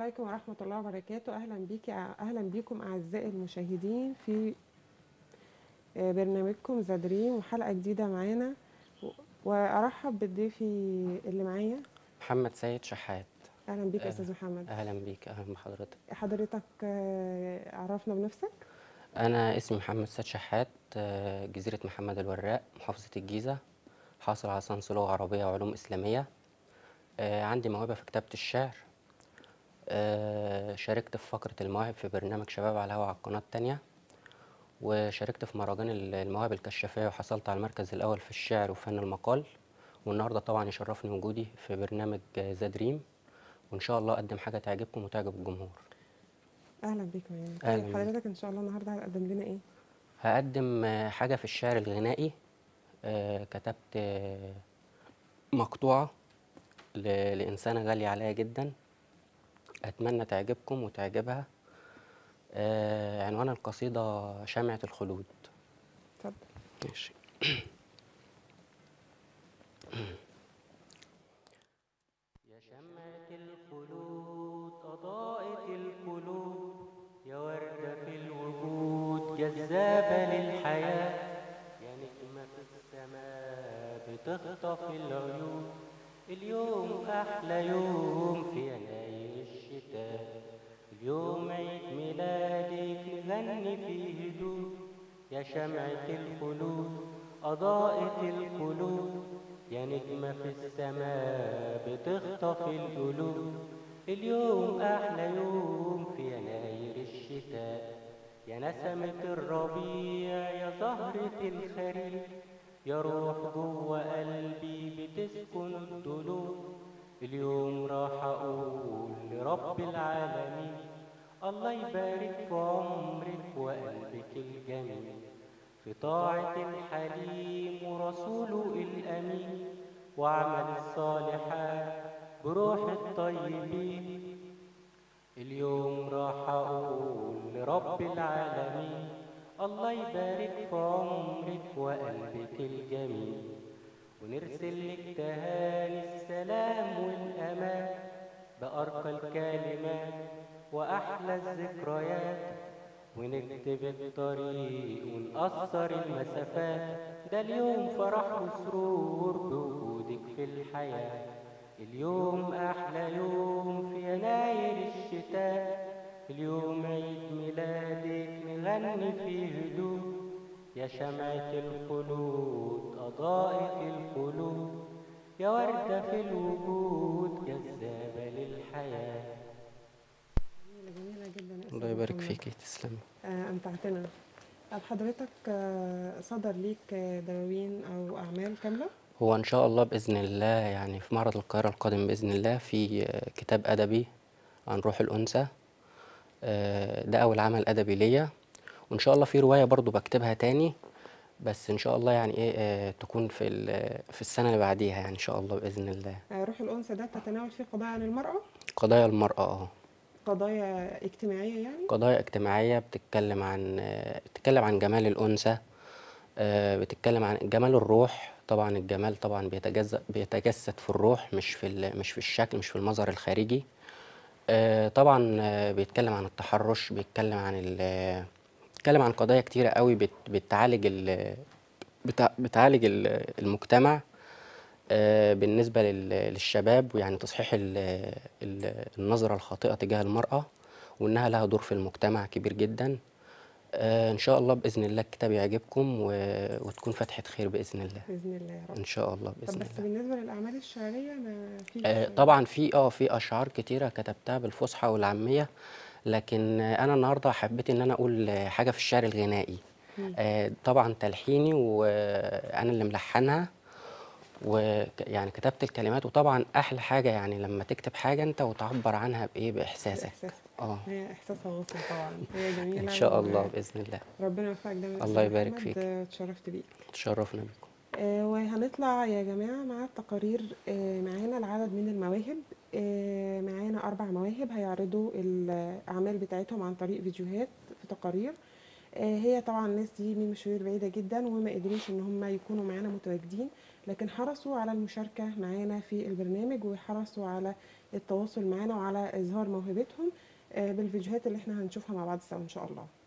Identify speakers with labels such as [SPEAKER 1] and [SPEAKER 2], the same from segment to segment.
[SPEAKER 1] عليكم ورحمة الله وبركاته أهلا بيك أهلا بيكم أعزائي المشاهدين في آه، برنامجكم زادرين وحلقة جديدة معانا و- وأرحب بضيفي اللي معايا
[SPEAKER 2] محمد سيد شحات
[SPEAKER 1] أهلا بيك يا
[SPEAKER 2] آه،
[SPEAKER 1] أستاذ محمد
[SPEAKER 2] اهلا بيك اهلا بحضرتك
[SPEAKER 1] حضرتك آه، عرفنا بنفسك
[SPEAKER 2] انا اسمي محمد سيد شحات آه، جزيره محمد الوراق محافظه الجيزه حاصل على صنف لغه عربيه وعلوم اسلاميه آه، عندي موهبه في كتابه الشعر آه، شاركت في فقره المواهب في برنامج شباب على الهوا على القناه التانية وشاركت في مهرجان ال- المواهب الكشافيه وحصلت على المركز الاول في الشعر وفن المقال والنهارده طبعا يشرفني وجودي في برنامج آه، زاد ريم وان شاء الله اقدم حاجه تعجبكم وتعجب الجمهور
[SPEAKER 1] أهلا بيك معانا
[SPEAKER 2] أهلا
[SPEAKER 1] طيب حضرتك إن شاء الله النهاردة هتقدم لنا إيه؟
[SPEAKER 2] هقدم آه، حاجة في الشعر الغنائي آه، كتبت آه، مقطوعة ل- لإنسانة غالية عليا جدا أتمنى تعجبكم وتعجبها آه، عنوان القصيدة شمعة الخلود
[SPEAKER 1] اتفضل
[SPEAKER 2] ماشي يا شمعة الخلود أضاءت القلوب يا وردة في الوجود جذابة للحياة يا نجمة في السماء بتخطف العيون اليوم أحلى يوم في يناير الشتاء اليوم عيد ميلادك نغني فيه هدوء يا شمعة الخلود أضاءت القلوب يا نجمة في السماء بتخطف القلوب اليوم أحلى يوم في يناير الشتاء يا نسمة الربيع يا زهرة الخريف يا روح جوه قلبي بتسكن الضلوع اليوم راح أقول لرب العالمين الله يبارك في عمرك وقلبك الجميل في طاعة الحليم ورسوله الأمين وعمل الصالحات بروح الطيبين اليوم راح أقول لرب العالمين الله يبارك في عمرك وقلبك الجميل ونرسل لك تهاني السلام والأمان بأرقى الكلمات وأحلى الذكريات ونكتب الطريق ونقصر المسافات ده اليوم فرح وسرور بوجودك في الحياة اليوم أحلى يوم في يناير الشتاء اليوم عيد ميلادك نغني فيه هدوء يا شمعة الخلود أضاءت القلوب يا وردة في الوجود جذابة للحياة
[SPEAKER 1] جميلة جميلة جدا يا أستاذ
[SPEAKER 2] الله يبارك
[SPEAKER 1] محمد.
[SPEAKER 2] فيكي تسلمي
[SPEAKER 1] آه، أمتعتنا طب حضرتك آه، صدر ليك آه، دواوين أو أعمال كاملة؟
[SPEAKER 2] هو إن شاء الله بإذن الله يعني في معرض القاهرة القادم بإذن الله في آه، كتاب أدبي عن روح الأنثى آه، ده أول عمل أدبي ليا وإن شاء الله في رواية برضو بكتبها تاني بس إن شاء الله يعني إيه آه، تكون في ال- في السنة اللي بعديها يعني إن شاء الله بإذن الله
[SPEAKER 1] آه، روح الأنثى ده بتتناول فيه قضايا عن المرأة
[SPEAKER 2] قضايا المرأة اه
[SPEAKER 1] قضايا اجتماعية يعني
[SPEAKER 2] قضايا اجتماعية بتتكلم عن آه، بتتكلم عن جمال الأنثى آه، بتتكلم عن جمال الروح طبعا الجمال طبعا بيتجزأ بيتجسد في الروح مش في ال- مش في الشكل مش في المظهر الخارجي آه، طبعا آه، بيتكلم عن التحرش بيتكلم عن ال- بيتكلم عن قضايا كتيرة قوي بت- بتعالج ال- بتع- بتعالج ال- المجتمع آه، بالنسبة لل- للشباب ويعني تصحيح ال- ال- النظرة الخاطئة تجاه المرأة وإنها لها دور في المجتمع كبير جدا آه، إن شاء الله بإذن الله الكتاب يعجبكم و- وتكون فتحة خير بإذن الله
[SPEAKER 1] بإذن الله يا رب
[SPEAKER 2] إن شاء الله
[SPEAKER 1] طب
[SPEAKER 2] بإذن
[SPEAKER 1] بس
[SPEAKER 2] الله
[SPEAKER 1] بالنسبة للأعمال الشعرية ما فيش
[SPEAKER 2] آه، طبعا في اه في أشعار كتيرة كتبتها بالفصحى والعامية لكن آه، أنا النهاردة حبيت إن أنا أقول آه، حاجة في الشعر الغنائي آه، طبعا تلحيني وأنا اللي ملحنها ويعني كتبت الكلمات وطبعا أحلى حاجة يعني لما تكتب حاجة أنت وتعبر عنها بإيه بإحساسك
[SPEAKER 1] إحساس
[SPEAKER 2] اه
[SPEAKER 1] هي إحساسها واصل طبعا هي جميلة
[SPEAKER 2] إن شاء الله
[SPEAKER 1] و-
[SPEAKER 2] بإذن الله
[SPEAKER 1] ربنا يوفقك دايما يا
[SPEAKER 2] الله
[SPEAKER 1] أستاذ
[SPEAKER 2] يبارك
[SPEAKER 1] محمد،
[SPEAKER 2] فيك.
[SPEAKER 1] آه، اتشرفت بيك
[SPEAKER 2] تشرفنا بكم
[SPEAKER 1] آه، وهنطلع يا جماعة مع التقارير آه، معانا العدد من المواهب آه، معانا أربع مواهب هيعرضوا الأعمال بتاعتهم عن طريق فيديوهات في تقارير آه، هي طبعا الناس دي من مشاوير بعيدة جدا وما قدروش إن هم يكونوا معانا متواجدين لكن حرصوا على المشاركة معانا في البرنامج وحرصوا على التواصل معانا وعلى إظهار موهبتهم آه، بالفيديوهات اللي احنا هنشوفها مع بعض سوا إن شاء الله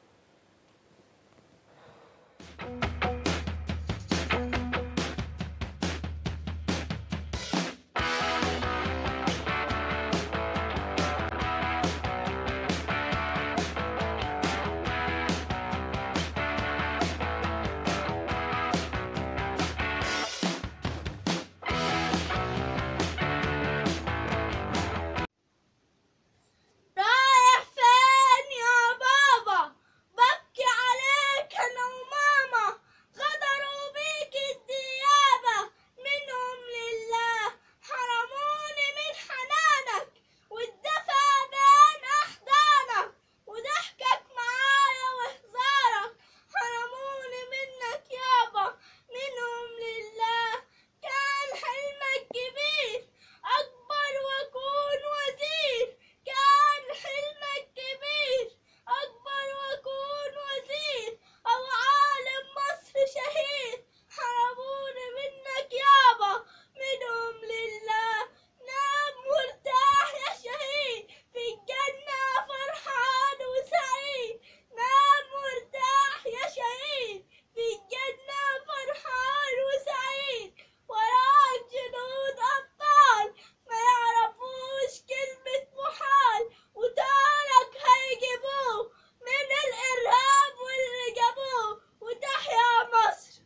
[SPEAKER 3] رايح فين يا بابا ببكي عليك انا وماما غدروا بيك الديابة منهم لله حرموني من حنانك والدفى بين احضانك وضحكك معايا وهزارك حرموني منك يابا منهم لله كان حلمك كبير اكبر واكون وزير كان حلمك كبير أكبر وأكون وزير أو عالم مصر شهير حرموني منك يابا منهم لله نام مرتاح يا شهيد في الجنة فرحان وسعيد نام مرتاح يا شهيد في الجنة فرحان وسعيد وراك جنود أبطال ما يعرفوش كلمة محال وطارك هيجيبوه من الإرهاب واللي جابوه وتحيا مصر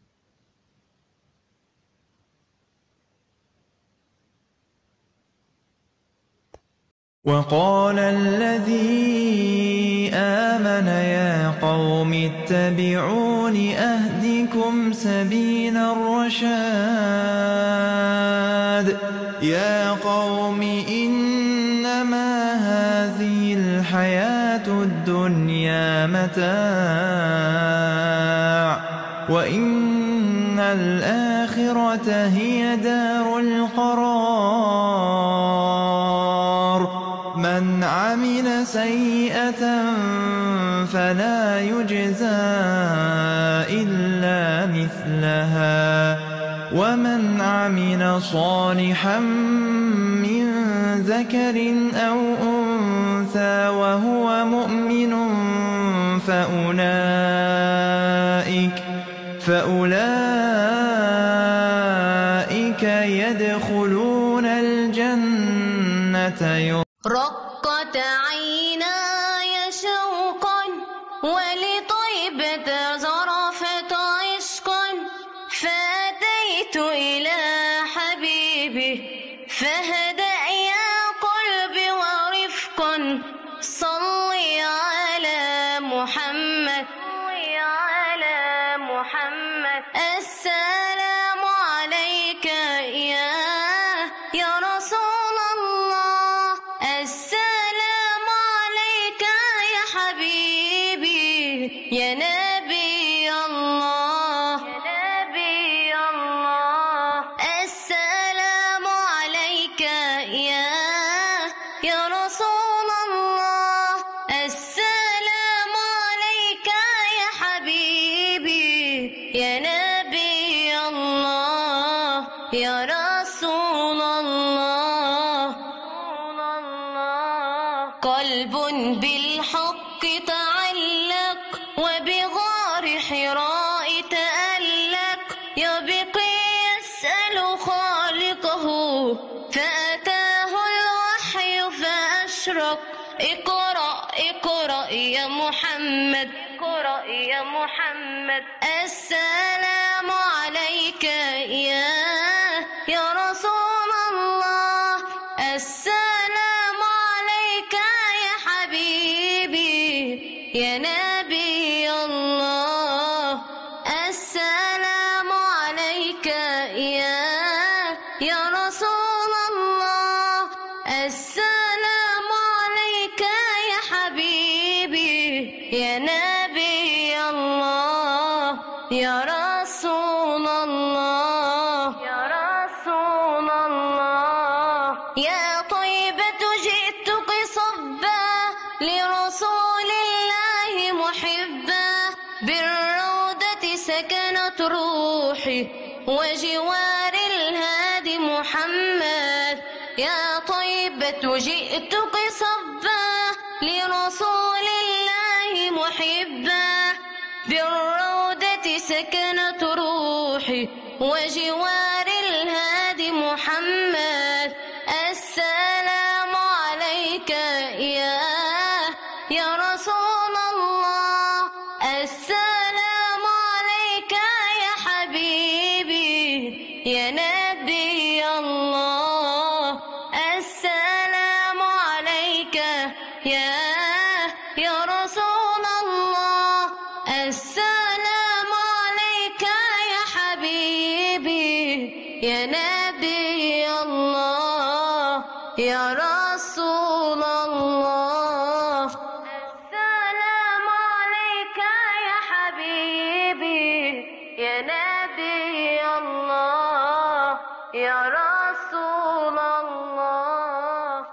[SPEAKER 4] وقال الذي آمن يا قوم اتبعون أهدكم سبيل الرشاد يا قوم إنما هذه الحياة الدنيا متاع وإن الآخرة هي دار القرار من عمل سيئة فلا يجزى إلا مثلها ومن عمل صالحا من ذكر أو أنثى وهو مؤمن فأولئك فأولئك يدخلون الجنة يوم
[SPEAKER 3] رقت عيناي شوقا ولطيبة ظرفت عشقا فأتيت إلى حبيبي فهدأ يا قلبي ورفقا صلي على محمد صلي على محمد السلام عليك يا يا رسول الله السلام عليك يا حبيبي يا نبي الله يا نبي الله السلام عليك يا يا رسول الله السلام عليك يا حبيبي يا نبي الله يا رسول الله قلب بالحق تعلق وبغار حراء تألق يبقي يسأل خالقه فأتاه الوحي فأشرق اقرأ اقرأ يا محمد اقرأ يا محمد السلام عليك يا يا رسول الله السلام عليك يا حبيبي يا نبي الله السلام عليك يا يا رسول الله السلام عليك يا حبيبي يا نبي الله يا رسول الله يا رسول الله يا طيبة جئتك صبا لرسول الله محبا بالروضة سكنت روحي وجوار الهادي محمد يا طيبة جئتك صبا لرسول الله محبا بالروضة سكنت روحي وجوار الهادي محمد السلام عليك يا يا رسول الله السلام عليك يا حبيبي يا نبي الله السلام عليك يا يا رسول الله السلام عليك يا حبيبي يا نبي الله يا رسول الله السلام عليك يا حبيبي يا نبي الله يا رسول الله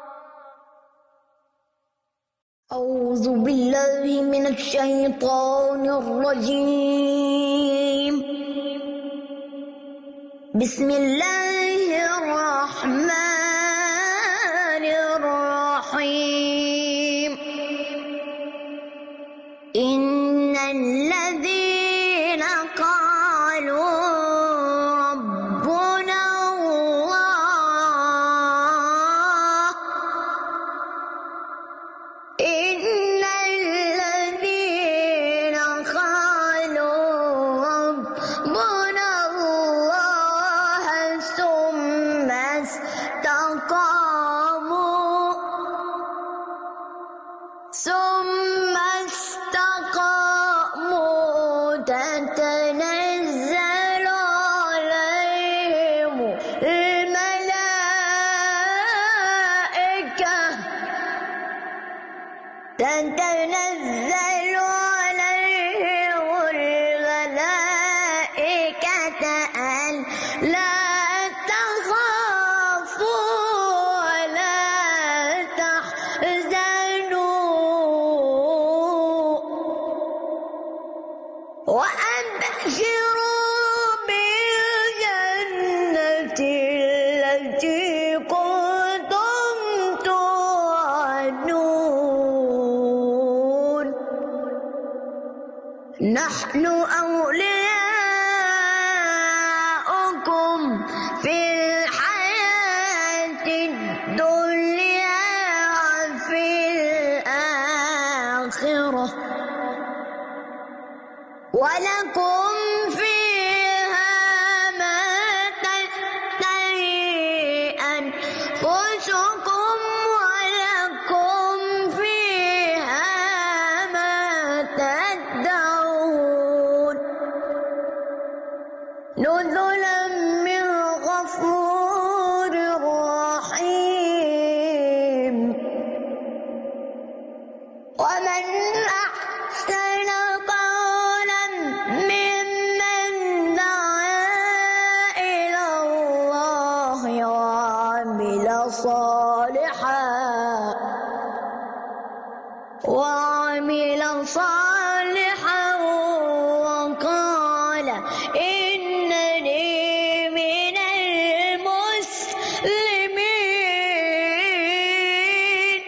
[SPEAKER 5] أعوذ بالله من الشيطان الرجيم بسم الله الرحمن الرحيم إن الذين قالوا ربنا الله إن الذين قالوا ربنا الله ثم استقاموا ثم استقاموا تتنزل عليهم الملائكة تتنزل عليهم الملائكة أن لا تخافوا ولا تحزنوا وأبشروا بالجنة التي كنتم توعدون نحن أولياؤكم في الحياة الدنيا وفي الآخرة ولكم فيها ما تشتهي أنفسكم ولكم فيها ما تدعون نزلا من غفور رحيم ومن أحسن قولا ممن دعا إلى الله وعمل صالحا وعمل صالحا وقال إنني من المسلمين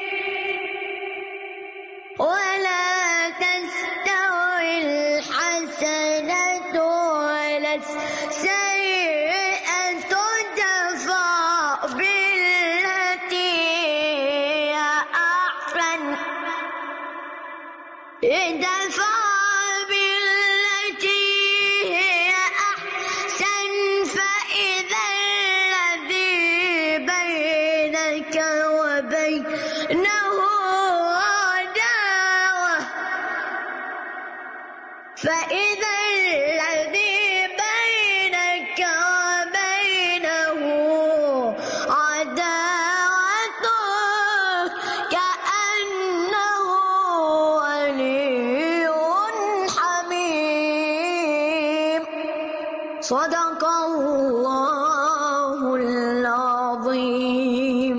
[SPEAKER 5] ولا تستوي الحسنة ولا السيئة تدفع بالتي هي أحسن ادفع بالتي هي أحسن فإذا الذي بينك وبينه عداوة فإذا الذي بينك وبينه عداوة كأنه ولي حميم صدق الله العظيم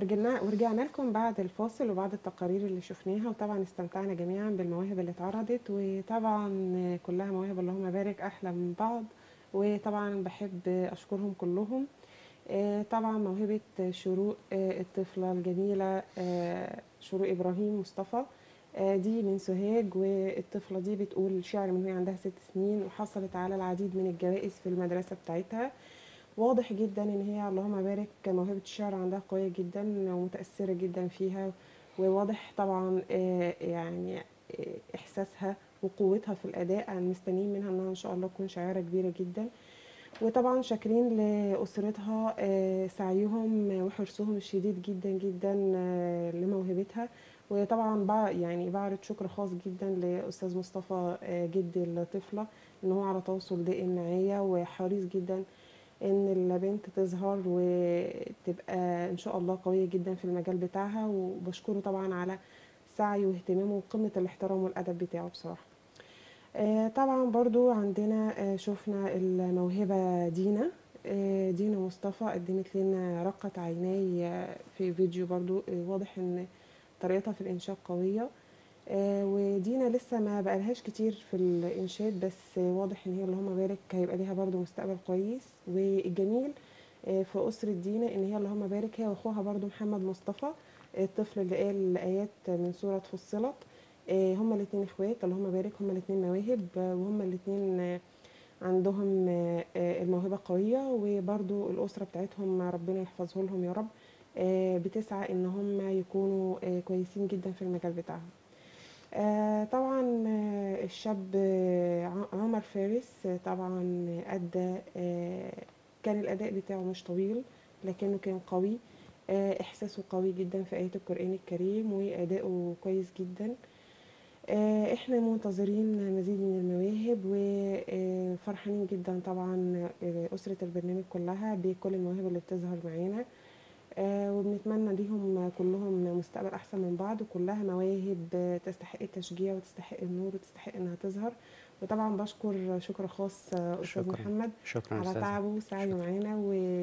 [SPEAKER 1] ورجعنا ورجعنا لكم بعد الفاصل وبعد التقارير اللي شفناها وطبعا استمتعنا جميعا بالمواهب اللي اتعرضت وطبعا كلها مواهب اللهم بارك احلى من بعض وطبعا بحب اشكرهم كلهم آه، طبعا موهبة شروق آه، الطفلة الجميلة آه، شروق إبراهيم مصطفى آه، دي من سوهاج والطفلة دي بتقول شعر من وهي عندها ست سنين وحصلت على العديد من الجوائز في المدرسة بتاعتها واضح جدا ان هي اللهم بارك موهبة الشعر عندها قوية جدا ومتأثرة جدا فيها وواضح طبعا آه، يعني آه، احساسها وقوتها في الاداء مستنيين منها انها ان شاء الله تكون شاعرة كبيرة جدا وطبعا شاكرين لأسرتها آه، سعيهم وحرصهم الشديد جدا جدا آه، لموهبتها وطبعا بع- يعني بعرض شكر خاص جدا لأستاذ مصطفى آه، جد الطفلة ان هو على تواصل دائم معايا وحريص جدا ان البنت تظهر وتبقى ان شاء الله قوية جدا في المجال بتاعها وبشكره طبعا على سعيه واهتمامه وقمة الاحترام والأدب بتاعه بصراحة آه، طبعا برضو عندنا آه، شفنا الموهبة دينا آه، دينا مصطفى قدمت لنا رقة عيناي آه، في فيديو برضو آه، واضح ان طريقتها في الإنشاد قوية آه، ودينا لسه ما بقالهاش كتير في الإنشاد بس آه، واضح ان هي اللهم بارك هيبقى ليها برضو مستقبل كويس والجميل آه، في أسرة دينا ان هي اللهم بارك هي واخوها برضو محمد مصطفى الطفل اللي قال الآيات من سورة فصلت آه، هما الاتنين اخوات اللهم بارك هما الاتنين مواهب آه، وهما الاتنين آه، عندهم آه، آه، الموهبة قوية وبرضو الأسرة بتاعتهم ربنا يحفظه لهم يا رب آه، بتسعى ان هم يكونوا آه، كويسين جدا في المجال بتاعهم آه، طبعا آه، الشاب آه، ع- عمر فارس آه، طبعا أدى آه، كان الأداء بتاعه مش طويل لكنه كان قوي آه، إحساسه قوي جدا في آيات القرآن الكريم وأداؤه كويس جدا آه، احنا منتظرين مزيد من المواهب وفرحانين جدا طبعا آه، أسرة البرنامج كلها بكل المواهب اللي بتظهر معانا آه، وبنتمنى ليهم كلهم مستقبل أحسن من بعض وكلها مواهب آه، تستحق التشجيع وتستحق النور وتستحق إنها تظهر وطبعا بشكر شكر خاص آه، أستاذ
[SPEAKER 2] شكرا
[SPEAKER 1] محمد
[SPEAKER 2] شكرا
[SPEAKER 1] على
[SPEAKER 2] أستاذة
[SPEAKER 1] تعبه وسعيه
[SPEAKER 2] شكرا.
[SPEAKER 1] معانا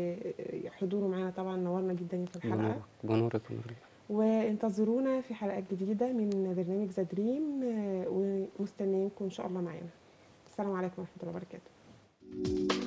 [SPEAKER 1] وحضوره معانا طبعا نورنا جدا في الحلقة
[SPEAKER 2] جنورك جنورك جنورك
[SPEAKER 1] وانتظرونا في حلقات جديدة من برنامج ذا دريم آه، ومستنيينكم إن شاء الله معانا السلام عليكم ورحمة الله وبركاته